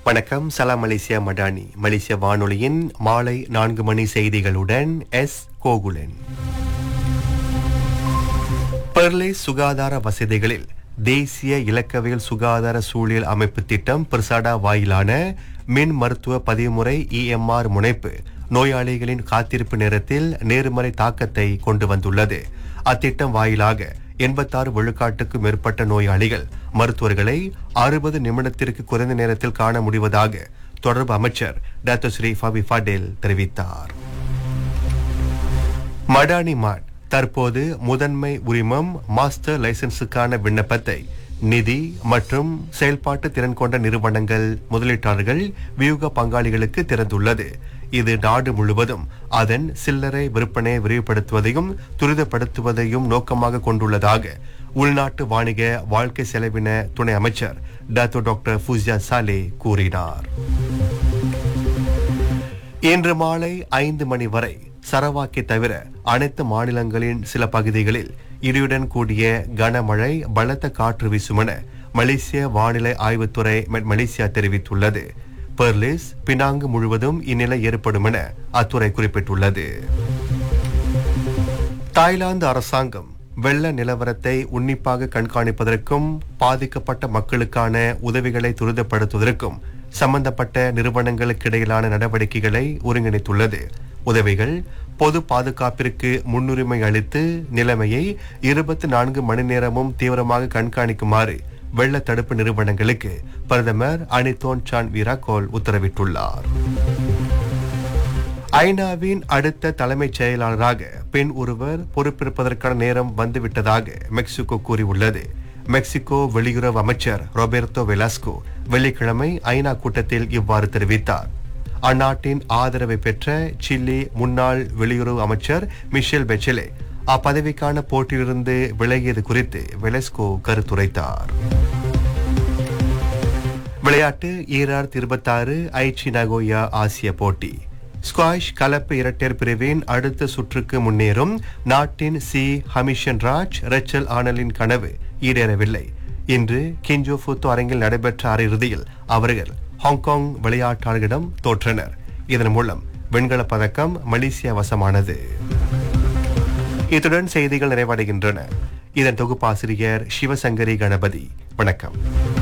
வணக்கம் சலாம் மலேசியா மடானி மலேசிய வானொலியின் மாலை நான்கு மணி செய்திகளுடன் எஸ் கோகுலன் பெர்லே சுகாதார வசதிகளில் தேசிய இலக்கவியல் சுகாதார சூழியல் அமைப்பு திட்டம் பிரசாடா வாயிலான மின் மருத்துவ பதிவுமுறை இஎம்ஆர் முனைப்பு நோயாளிகளின் காத்திருப்பு நேரத்தில் நேர்மறை தாக்கத்தை கொண்டு வந்துள்ளது அத்திட்டம் வாயிலாக எண்பத்தாறு விழுக்காட்டுக்கு மேற்பட்ட நோயாளிகள் மருத்துவர்களை அறுபது நிமிடத்திற்கு குறைந்த நேரத்தில் காண முடிவதாக தொடர்பு அமைச்சர் டாக்டர் ஸ்ரீ ஃபபி ஃபடேல் தெரிவித்தார் மடானி மாட் தற்போது முதன்மை உரிமம் மாஸ்டர் லைசன்ஸுக்கான விண்ணப்பத்தை நிதி மற்றும் செயல்பாட்டு திறன் கொண்ட நிறுவனங்கள் முதலீட்டாளர்கள் வியூக பங்காளிகளுக்கு திறந்துள்ளது இது நாடு முழுவதும் அதன் சில்லறை விற்பனை விரிவுபடுத்துவதையும் துரிதப்படுத்துவதையும் நோக்கமாக கொண்டுள்ளதாக உள்நாட்டு வாணிக வாழ்க்கை செலவின துணை அமைச்சர் டாக்டர் டாக்டர் ஃபூசியா சாலே கூறினார் இன்று மாலை ஐந்து மணி வரை சரவாக்கை தவிர அனைத்து மாநிலங்களின் சில பகுதிகளில் இடியுடன் கூடிய கனமழை பலத்த காற்று வீசுமென மலேசிய வானிலை ஆய்வுத்துறை மெட் மலேசியா தெரிவித்துள்ளது பெர்லிஸ் பினாங்கு முழுவதும் இந்நிலை ஏற்படும் என அத்துறை குறிப்பிட்டுள்ளது தாய்லாந்து அரசாங்கம் வெள்ள நிலவரத்தை உன்னிப்பாக கண்காணிப்பதற்கும் பாதிக்கப்பட்ட மக்களுக்கான உதவிகளை துரிதப்படுத்துவதற்கும் சம்பந்தப்பட்ட நிறுவனங்களுக்கு இடையிலான நடவடிக்கைகளை ஒருங்கிணைத்துள்ளது உதவிகள் பொது பாதுகாப்பிற்கு முன்னுரிமை அளித்து நிலைமையை இருபத்தி நான்கு மணி நேரமும் தீவிரமாக கண்காணிக்குமாறு வெள்ள தடுப்பு நிறுவனங்களுக்கு பிரதமர் அனிதோன் சான் வீராகோல் உத்தரவிட்டுள்ளார் ஐநாவின் அடுத்த தலைமைச் செயலாளராக பெண் ஒருவர் பொறுப்பேற்பதற்கான நேரம் வந்துவிட்டதாக மெக்சிகோ கூறியுள்ளது மெக்சிகோ வெளியுறவு அமைச்சர் ரொபெர்டோ வெலாஸ்கோ வெள்ளிக்கிழமை ஐநா கூட்டத்தில் இவ்வாறு தெரிவித்தார் அந்நாட்டின் ஆதரவை பெற்ற சில்லி முன்னாள் வெளியுறவு அமைச்சர் மிஷேல் பெச்சலே அப்பதவிக்கான போட்டியிலிருந்து விலகியது குறித்து வெலஸ்கோ கருத்துரைத்தார் விளையாட்டு ஈராயிரத்தி இருபத்தாறு ஐச்சி நகோயா ஆசிய போட்டி ஸ்குவாஷ் கலப்பு இரட்டையர் பிரிவின் அடுத்த சுற்றுக்கு முன்னேறும் நாட்டின் சி ஹமிஷன் ராஜ் ரச்சல் ஆனலின் கனவு ஈடேறவில்லை இன்று கிஞ்சோ ஃபுத்து அரங்கில் நடைபெற்ற அரையிறுதியில் அவர்கள் ஹாங்காங் விளையாட்டாளர்களிடம் தோற்றனர் இதன் மூலம் வெண்கலப் பதக்கம் மலேசியா வசமானது இத்துடன் செய்திகள் நிறைவடைகின்றன இதன் தொகுப்பாசிரியர் சிவசங்கரி கணபதி வணக்கம்